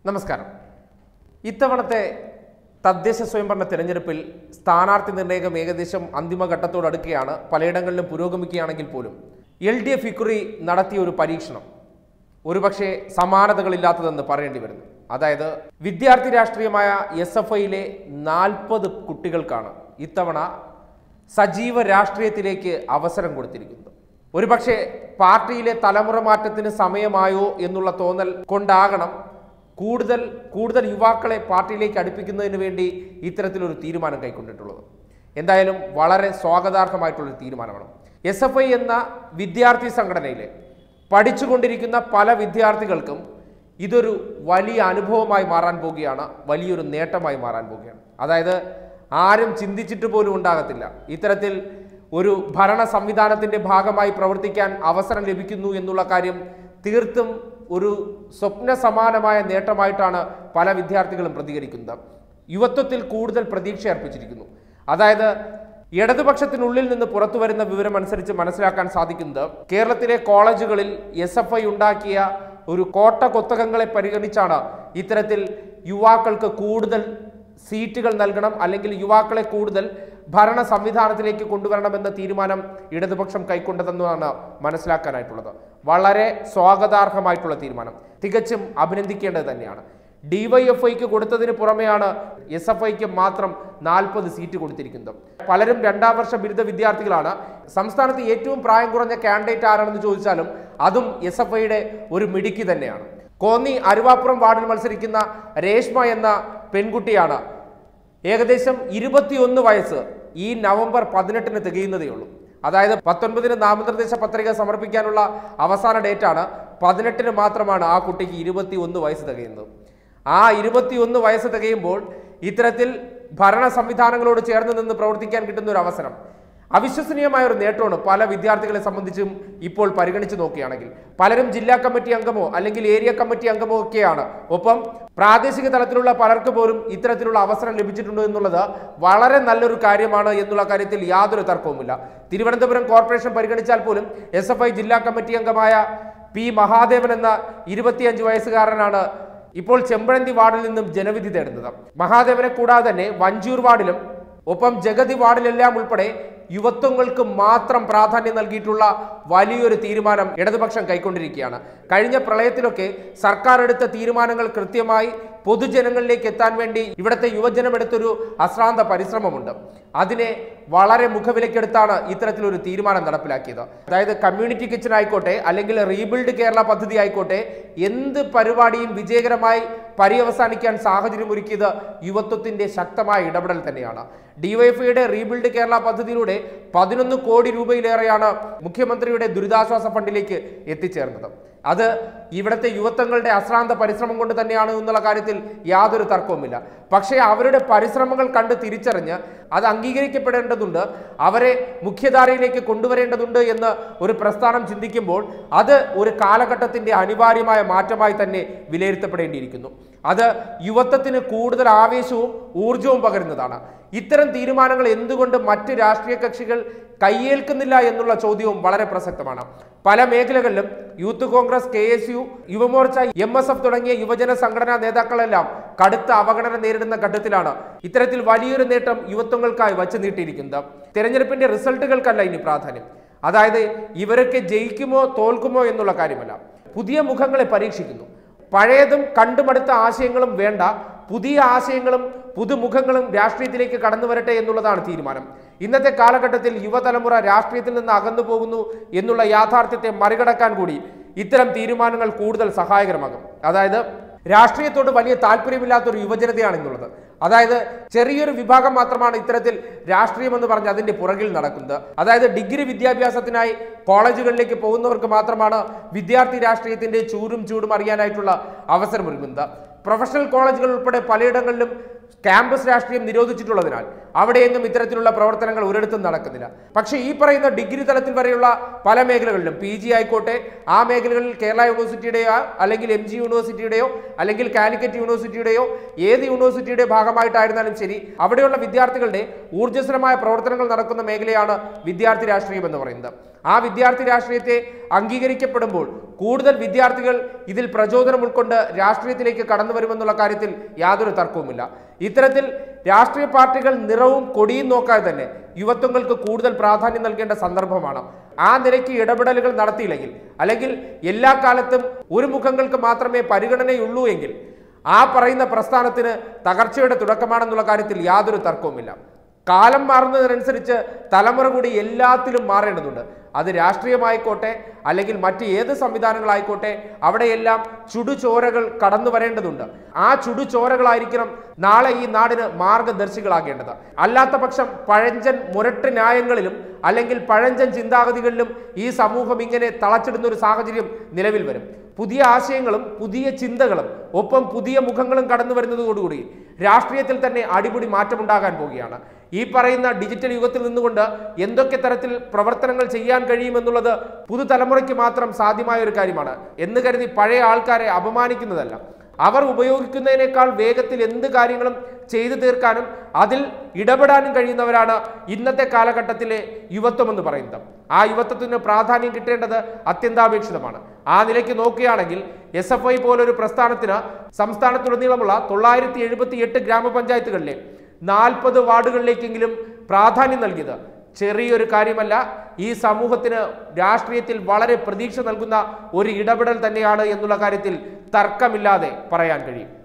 നമസ്കാരം ഇത്തവണത്തെ തദ്ദേശ സ്വയംഭരണ തെരഞ്ഞെടുപ്പിൽ സ്ഥാനാർത്ഥി നിർണയം ഏകദേശം അന്തിമഘട്ടത്തോടടുക്കുകയാണ് പലയിടങ്ങളിലും പുരോഗമിക്കുകയാണെങ്കിൽ പോലും എൽ ഡി എഫ് ഇക്കുറി നടത്തിയ ഒരു പരീക്ഷണം ഒരുപക്ഷെ സമാനതകളില്ലാത്തതെന്ന് പറയേണ്ടി വരുന്നു അതായത് വിദ്യാർത്ഥി രാഷ്ട്രീയമായ എസ് എഫ് ഐയിലെ നാൽപ്പത് കുട്ടികൾക്കാണ് ഇത്തവണ സജീവ രാഷ്ട്രീയത്തിലേക്ക് അവസരം കൊടുത്തിരിക്കുന്നത് ഒരുപക്ഷെ പാർട്ടിയിലെ തലമുറ മാറ്റത്തിന് സമയമായോ എന്നുള്ള തോന്നൽ കൊണ്ടാകണം കൂടുതൽ കൂടുതൽ യുവാക്കളെ പാർട്ടിയിലേക്ക് അടുപ്പിക്കുന്നതിന് വേണ്ടി ഇത്തരത്തിലൊരു തീരുമാനം കൈക്കൊണ്ടിട്ടുള്ളത് എന്തായാലും വളരെ സ്വാഗതാർഹമായിട്ടുള്ളൊരു തീരുമാനമാണ് എസ് എഫ് ഐ എന്ന വിദ്യാർത്ഥി സംഘടനയിലെ പഠിച്ചുകൊണ്ടിരിക്കുന്ന പല വിദ്യാർത്ഥികൾക്കും ഇതൊരു വലിയ അനുഭവമായി മാറാൻ പോവുകയാണ് വലിയൊരു നേട്ടമായി മാറാൻ പോവുകയാണ് അതായത് ആരും ചിന്തിച്ചിട്ട് പോലും ഉണ്ടാകത്തില്ല ഇത്തരത്തിൽ ഒരു ഭരണ സംവിധാനത്തിന്റെ ഭാഗമായി പ്രവർത്തിക്കാൻ അവസരം ലഭിക്കുന്നു എന്നുള്ള കാര്യം തീർത്തും ഒരു സ്വപ്ന സമാനമായ നേട്ടമായിട്ടാണ് പല വിദ്യാർത്ഥികളും പ്രതികരിക്കുന്നത് യുവത്വത്തിൽ കൂടുതൽ പ്രതീക്ഷ അർപ്പിച്ചിരിക്കുന്നു അതായത് ഇടതുപക്ഷത്തിനുള്ളിൽ നിന്ന് പുറത്തു വരുന്ന വിവരം അനുസരിച്ച് മനസ്സിലാക്കാൻ സാധിക്കുന്നത് കേരളത്തിലെ കോളേജുകളിൽ എസ് എഫ് ഐ ഉണ്ടാക്കിയ ഒരു കോട്ട കൊത്തകങ്ങളെ പരിഗണിച്ചാണ് ഇത്തരത്തിൽ യുവാക്കൾക്ക് കൂടുതൽ സീറ്റുകൾ നൽകണം അല്ലെങ്കിൽ യുവാക്കളെ കൂടുതൽ ഭരണ സംവിധാനത്തിലേക്ക് കൊണ്ടുവരണമെന്ന തീരുമാനം ഇടതുപക്ഷം കൈക്കൊണ്ടതെന്നാണ് മനസ്സിലാക്കാനായിട്ടുള്ളത് വളരെ സ്വാഗതാർഹമായിട്ടുള്ള തീരുമാനം തികച്ചും അഭിനന്ദിക്കേണ്ടത് തന്നെയാണ് ഡിവൈഎഫ്ഐക്ക് കൊടുത്തതിന് പുറമെയാണ് എസ് എഫ് ഐക്ക് മാത്രം നാൽപ്പത് സീറ്റ് കൊടുത്തിരിക്കുന്നത് പലരും രണ്ടാം വർഷ ബിരുദ വിദ്യാർത്ഥികളാണ് സംസ്ഥാനത്ത് ഏറ്റവും പ്രായം കുറഞ്ഞ കാൻഡിഡേറ്റ് ആരാണെന്ന് ചോദിച്ചാലും അതും എസ് എഫ് ഐയുടെ ഒരു മിടുക്കി തന്നെയാണ് കോന്നി അരുവാപ്പുറം വാർഡിൽ മത്സരിക്കുന്ന രേഷ്മ എന്ന പെൺകുട്ടിയാണ് ഏകദേശം ഇരുപത്തിയൊന്ന് വയസ്സ് ഈ നവംബർ പതിനെട്ടിന് തികയുന്നതേ ഉള്ളൂ അതായത് പത്തൊൻപതിന് നാമനിർദ്ദേശ പത്രിക സമർപ്പിക്കാനുള്ള അവസാന ഡേറ്റാണ് പതിനെട്ടിന് മാത്രമാണ് ആ കുട്ടിക്ക് ഇരുപത്തി ഒന്ന് വയസ്സ് തികയുന്നത് ആ ഇരുപത്തിയൊന്ന് വയസ്സ് തികയുമ്പോൾ ഇത്തരത്തിൽ ഭരണ സംവിധാനങ്ങളോട് ചേർന്ന് നിന്ന് പ്രവർത്തിക്കാൻ കിട്ടുന്ന ഒരു അവസരം അവിശ്വസനീയമായ ഒരു നേട്ടമാണ് പല വിദ്യാർത്ഥികളെ സംബന്ധിച്ചും ഇപ്പോൾ പരിഗണിച്ചു നോക്കുകയാണെങ്കിൽ പലരും ജില്ലാ കമ്മിറ്റി അംഗമോ അല്ലെങ്കിൽ ഏരിയ കമ്മിറ്റി അംഗമോ ഒക്കെയാണ് ഒപ്പം പ്രാദേശിക തലത്തിലുള്ള പലർക്ക് പോലും ഇത്തരത്തിലുള്ള അവസരം ലഭിച്ചിട്ടുണ്ട് എന്നുള്ളത് വളരെ നല്ലൊരു കാര്യമാണ് എന്നുള്ള കാര്യത്തിൽ യാതൊരു തർക്കവുമില്ല തിരുവനന്തപുരം കോർപ്പറേഷൻ പരിഗണിച്ചാൽ പോലും എസ് എഫ് ഐ ജില്ലാ കമ്മിറ്റി അംഗമായ പി മഹാദേവൻ എന്ന ഇരുപത്തിയഞ്ച് വയസ്സുകാരനാണ് ഇപ്പോൾ ചെമ്പഴന്തി വാർഡിൽ നിന്നും ജനവിധി തേടുന്നത് മഹാദേവനെ കൂടാതെ തന്നെ വഞ്ചൂർ വാർഡിലും ഒപ്പം ജഗതി വാർഡിലെല്ലാം ഉൾപ്പെടെ യുവത്വങ്ങൾക്ക് മാത്രം പ്രാധാന്യം നൽകിയിട്ടുള്ള വലിയൊരു തീരുമാനം ഇടതുപക്ഷം കൈക്കൊണ്ടിരിക്കുകയാണ് കഴിഞ്ഞ പ്രളയത്തിലൊക്കെ സർക്കാർ എടുത്ത തീരുമാനങ്ങൾ കൃത്യമായി പൊതുജനങ്ങളിലേക്ക് എത്താൻ വേണ്ടി ഇവിടുത്തെ യുവജനം എടുത്തൊരു അശ്രാന്ത പരിശ്രമമുണ്ട് അതിനെ വളരെ മുഖവിലക്കെടുത്താണ് ഇത്തരത്തിലൊരു തീരുമാനം നടപ്പിലാക്കിയത് അതായത് കമ്മ്യൂണിറ്റി കിച്ചൺ ആയിക്കോട്ടെ അല്ലെങ്കിൽ റീബിൽഡ് കേരള പദ്ധതി ആയിക്കോട്ടെ എന്ത് പരിപാടിയും വിജയകരമായി പര്യവസാനിക്കാൻ സാഹചര്യം ഒരുക്കിയത് യുവത്വത്തിന്റെ ശക്തമായ ഇടപെടൽ തന്നെയാണ് ഡിവൈഎഫ്ഐയുടെ റീബിൽഡ് കേരള പദ്ധതിയിലൂടെ പതിനൊന്ന് കോടി രൂപയിലേറെയാണ് മുഖ്യമന്ത്രിയുടെ ദുരിതാശ്വാസ ഫണ്ടിലേക്ക് എത്തിച്ചേർന്നത് അത് ഇവിടുത്തെ യുവത്വങ്ങളുടെ അശ്രാന്ത പരിശ്രമം കൊണ്ട് തന്നെയാണ് എന്നുള്ള കാര്യത്തിൽ യാതൊരു തർക്കവുമില്ല പക്ഷേ അവരുടെ പരിശ്രമങ്ങൾ കണ്ട് തിരിച്ചറിഞ്ഞ് അത് അംഗീകരിക്കപ്പെടേണ്ടതുണ്ട് അവരെ മുഖ്യധാരയിലേക്ക് കൊണ്ടുവരേണ്ടതുണ്ട് എന്ന് ഒരു പ്രസ്ഥാനം ചിന്തിക്കുമ്പോൾ അത് ഒരു കാലഘട്ടത്തിന്റെ അനിവാര്യമായ മാറ്റമായി തന്നെ വിലയിരുത്തപ്പെടേണ്ടിയിരിക്കുന്നു അത് യുവത്വത്തിന് കൂടുതൽ ആവേശവും ഊർജവും പകരുന്നതാണ് ഇത്തരം തീരുമാനങ്ങൾ എന്തുകൊണ്ട് മറ്റ് രാഷ്ട്രീയ കക്ഷികൾ കയ്യേൽക്കുന്നില്ല എന്നുള്ള ചോദ്യവും വളരെ പ്രസക്തമാണ് പല മേഖലകളിലും youth Congress K S U Yuvamorcha M S F തുടങ്ങിയ യുവജന സംഘടനാ നേതാക്കളെല്ലാം കടുത്ത അവഗണന നേരിടുന്ന ഘട്ടത്തിലാണ് ഇത്തരത്തിൽ വലിയൊരു നേട്ടം യുവത്വങ്ങൾക്കായി വച്ചു നീട്ടിയിരിക്കുന്നത് തെരഞ്ഞെടുപ്പിന്റെ റിസൾട്ടുകൾക്കല്ല ഇനി പ്രാധാന്യം അതായത് ഇവരൊക്കെ ജയിക്കുമോ തോൽക്കുമോ എന്നുള്ള കാര്യമല്ല പുതിയ മുഖങ്ങളെ പരീക്ഷിക്കുന്നു പഴയതും കണ്ടുമടുത്ത ആശയങ്ങളും വേണ്ട പുതിയ ആശയങ്ങളും പുതുമുഖങ്ങളും രാഷ്ട്രീയത്തിലേക്ക് കടന്നു വരട്ടെ എന്നുള്ളതാണ് തീരുമാനം ഇന്നത്തെ കാലഘട്ടത്തിൽ യുവതലമുറ രാഷ്ട്രീയത്തിൽ നിന്ന് അകന്നു പോകുന്നു എന്നുള്ള യാഥാർത്ഥ്യത്തെ മറികടക്കാൻ കൂടി ഇത്തരം തീരുമാനങ്ങൾ കൂടുതൽ സഹായകരമാകും അതായത് രാഷ്ട്രീയത്തോട് വലിയ താല്പര്യമില്ലാത്തൊരു യുവജനതയാണ് ഇന്നുള്ളത് അതായത് ചെറിയൊരു വിഭാഗം മാത്രമാണ് ഇത്തരത്തിൽ രാഷ്ട്രീയം എന്ന് പറഞ്ഞ് അതിന്റെ പുറകിൽ നടക്കുന്നത് അതായത് ഡിഗ്രി വിദ്യാഭ്യാസത്തിനായി കോളേജുകളിലേക്ക് പോകുന്നവർക്ക് മാത്രമാണ് വിദ്യാർത്ഥി രാഷ്ട്രീയത്തിന്റെ ചൂരും ചൂടും അറിയാനായിട്ടുള്ള അവസരമൊരുങ്ങുന്നത് പ്രൊഫഷണൽ കോളേജുകൾ ഉൾപ്പെടെ പലയിടങ്ങളിലും ക്യാമ്പസ് രാഷ്ട്രീയം നിരോധിച്ചിട്ടുള്ളതിനാൽ അവിടെയെങ്ങും ഇത്തരത്തിലുള്ള പ്രവർത്തനങ്ങൾ ഒരിടത്തും നടക്കുന്നില്ല പക്ഷേ ഈ പറയുന്ന ഡിഗ്രി തലത്തിൽ വരെയുള്ള പല മേഖലകളിലും പി ജി ആയിക്കോട്ടെ ആ മേഖലകളിൽ കേരള യൂണിവേഴ്സിറ്റിയുടെയോ അല്ലെങ്കിൽ എം ജി യൂണിവേഴ്സിറ്റിയുടെയോ അല്ലെങ്കിൽ കാലിക്കറ്റ് യൂണിവേഴ്സിറ്റിയുടെയോ ഏത് യൂണിവേഴ്സിറ്റിയുടെ ഭാഗമായിട്ടായിരുന്നാലും ശരി അവിടെയുള്ള വിദ്യാർത്ഥികളുടെ ഊർജ്ജസ്വലമായ പ്രവർത്തനങ്ങൾ നടക്കുന്ന മേഖലയാണ് വിദ്യാർത്ഥി രാഷ്ട്രീയം എന്ന് പറയുന്നത് ആ വിദ്യാർത്ഥി രാഷ്ട്രീയത്തെ അംഗീകരിക്കപ്പെടുമ്പോൾ കൂടുതൽ വിദ്യാർത്ഥികൾ ഇതിൽ പ്രചോദനം ഉൾക്കൊണ്ട് രാഷ്ട്രീയത്തിലേക്ക് കടന്നു വരുമെന്നുള്ള കാര്യത്തിൽ യാതൊരു തർക്കവുമില്ല ഇത്തരത്തിൽ രാഷ്ട്രീയ പാർട്ടികൾ നിറവും കൊടിയും നോക്കാതെ തന്നെ യുവത്വങ്ങൾക്ക് കൂടുതൽ പ്രാധാന്യം നൽകേണ്ട സന്ദർഭമാണ് ആ നിലയ്ക്ക് ഇടപെടലുകൾ നടത്തിയില്ലെങ്കിൽ അല്ലെങ്കിൽ എല്ലാ കാലത്തും ഒരു മുഖങ്ങൾക്ക് മാത്രമേ പരിഗണനയുള്ളൂ എങ്കിൽ ആ പറയുന്ന പ്രസ്ഥാനത്തിന് തകർച്ചയുടെ തുടക്കമാണെന്നുള്ള കാര്യത്തിൽ യാതൊരു തർക്കവുമില്ല കാലം മാറുന്നതിനനുസരിച്ച് തലമുറ കൂടി എല്ലാത്തിലും മാറേണ്ടതുണ്ട് അത് രാഷ്ട്രീയമായിക്കോട്ടെ അല്ലെങ്കിൽ മറ്റ് ഏത് സംവിധാനങ്ങളായിക്കോട്ടെ അവിടെയെല്ലാം ചുടുചോരകൾ കടന്നു വരേണ്ടതുണ്ട് ആ ചുടുചോരകളായിരിക്കണം നാളെ ഈ നാടിന് മാർഗദർശികളാകേണ്ടത് അല്ലാത്ത പക്ഷം പഴഞ്ചൻ മുരട്ട് ന്യായങ്ങളിലും അല്ലെങ്കിൽ പഴഞ്ചൻ ചിന്താഗതികളിലും ഈ സമൂഹം ഇങ്ങനെ തളച്ചിടുന്ന ഒരു സാഹചര്യം നിലവിൽ വരും പുതിയ ആശയങ്ങളും പുതിയ ചിന്തകളും ഒപ്പം പുതിയ മുഖങ്ങളും കടന്നു വരുന്നതോടുകൂടി രാഷ്ട്രീയത്തിൽ തന്നെ അടിപൊളി മാറ്റമുണ്ടാകാൻ പോവുകയാണ് ഈ പറയുന്ന ഡിജിറ്റൽ യുഗത്തിൽ നിന്നുകൊണ്ട് എന്തൊക്കെ തരത്തിൽ പ്രവർത്തനങ്ങൾ ചെയ്യാൻ കഴിയുമെന്നുള്ളത് പുതുതലമുറയ്ക്ക് മാത്രം സാധ്യമായ ഒരു കാര്യമാണ് എന്ന് കരുതി പഴയ ആൾക്കാരെ അപമാനിക്കുന്നതല്ല അവർ ഉപയോഗിക്കുന്നതിനേക്കാൾ വേഗത്തിൽ എന്ത് കാര്യങ്ങളും ചെയ്തു തീർക്കാനും അതിൽ ഇടപെടാനും കഴിയുന്നവരാണ് ഇന്നത്തെ കാലഘട്ടത്തിലെ യുവത്വം എന്ന് പറയുന്നത് ആ യുവത്വത്തിന് പ്രാധാന്യം കിട്ടേണ്ടത് അത്യന്താപേക്ഷിതമാണ് ആ നിലയ്ക്ക് നോക്കുകയാണെങ്കിൽ എസ് എഫ് ഐ പോലൊരു പ്രസ്ഥാനത്തിന് സംസ്ഥാനത്തുടനീളമുള്ള തൊള്ളായിരത്തി എഴുപത്തി എട്ട് ഗ്രാമപഞ്ചായത്തുകളിലെ നാൽപ്പത് വാർഡുകളിലേക്കെങ്കിലും പ്രാധാന്യം നൽകിയത് ചെറിയൊരു കാര്യമല്ല ഈ സമൂഹത്തിന് രാഷ്ട്രീയത്തിൽ വളരെ പ്രതീക്ഷ നൽകുന്ന ഒരു ഇടപെടൽ തന്നെയാണ് എന്നുള്ള കാര്യത്തിൽ തർക്കമില്ലാതെ പറയാൻ കഴിയും